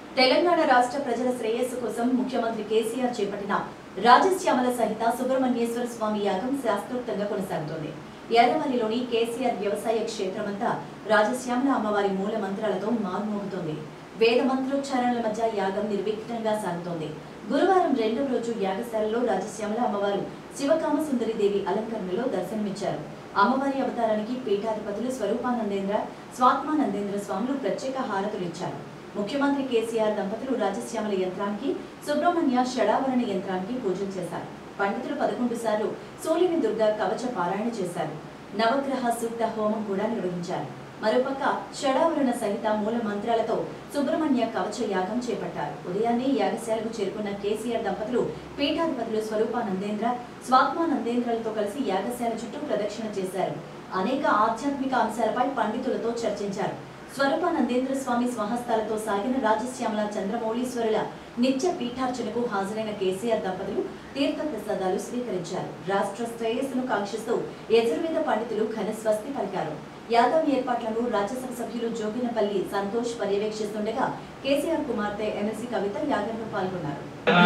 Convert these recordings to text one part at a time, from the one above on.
తెలంగాణ రాష్ట్ర ప్రజల శ్రేయస్సు కోసం ముఖ్యమంత్రి కేసీఆర్ చేపట్టిన రాజశ్యామల సహిత సుబ్రహ్మణ్యేశ్వర స్వామి యాగం శాస్త్రోక్తంగా కొనసాగుతోంది ఎర్రవల్లిలోని కేసీఆర్ వ్యవసాయ క్షేత్రమంతా రాజశ్యామల అమ్మవారి మూల మంత్రాలతో మార్మోగుతోంది వేద మంత్రోచ్చారణల మధ్య యాగం నిర్విఘ్నంగా సాగుతోంది గురువారం రెండవ రోజు యాగశాలలో రాజశ్యామల అమ్మవారు శివకామ సుందరి దేవి అలంకరణలో దర్శనమిచ్చారు అమ్మవారి అవతారానికి పీఠాధిపతులు స్వరూపానందేంద్ర స్వాత్మానందేంద్ర స్వాములు ప్రత్యేక హారతులిచ్చారు ముఖ్యమంత్రి కేసీఆర్ దంపతులు రాజశ్యామల యంత్రానికి సుబ్రహ్మణ్య షడావరణ యంత్రానికి పూజలు చేశారు పండితులు పదకొండు సార్లు సూర్యుని దుర్గా కవచ పారాయణ చేశారు నవగ్రహ సూక్త హోమం కూడా నిర్వహించారు మరోపక్క షడావరణ సహిత మూల మంత్రాలతో సుబ్రహ్మణ్య కవచ యాగం చేపట్టారు ఉదయాన్నే యాగశాలకు చేరుకున్న కేసీఆర్ దంపతులు పీఠాధిపతులు స్వరూపానందేంద్ర స్వాత్మానందేంద్రలతో కలిసి యాగశాల చుట్టూ ప్రదక్షిణ చేశారు అనేక ఆధ్యాత్మిక అంశాలపై పండితులతో చర్చించారు స్వరూపానందేంద్ర స్వామి స్వహస్తాలతో సాగిన రాజశ్యామల చంద్రమౌళీశ్వరుల నిత్య పీఠార్చనకు హాజరైన కేసీఆర్ దంపతులు తీర్థ ప్రసాదాలు స్వీకరించారు రాష్ట్ర శ్రేయస్సును కాంక్షిస్తూ యజుర్వేద పండితులు ఘన స్వస్తి పలికారు యాదవ్ ఏర్పాట్లను రాజ్యసభ సభ్యులు జోగినపల్లి సంతోష్ పర్యవేక్షిస్తుండగా కేసీఆర్ కుమార్తె ఎమ్మెల్సీ కవిత యాగంలో పాల్గొన్నారు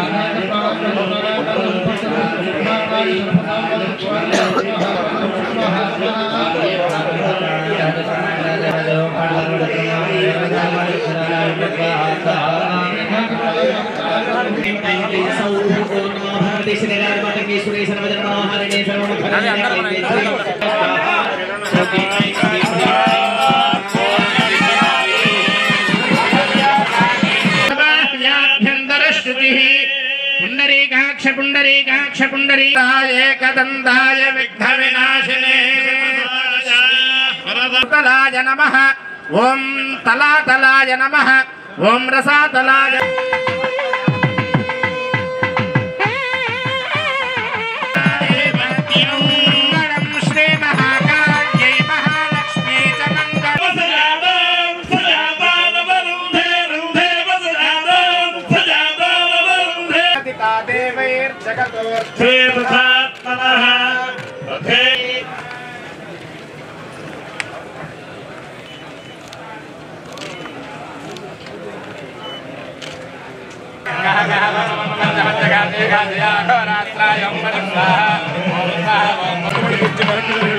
పుండరీకాక్ష పుండరీకాక్ష పుండరీకాయ కదందాయ విఘ్న వినాశినే తలాయ నమ ఓం తలాతలాయ నమ ఓం రసాతలాయ మంగళం శ్రీ మహాకాళ్యై మహాలక్ష్మీ చ మంగళం దేవైర్జగతోర్ధే రాత్రాయం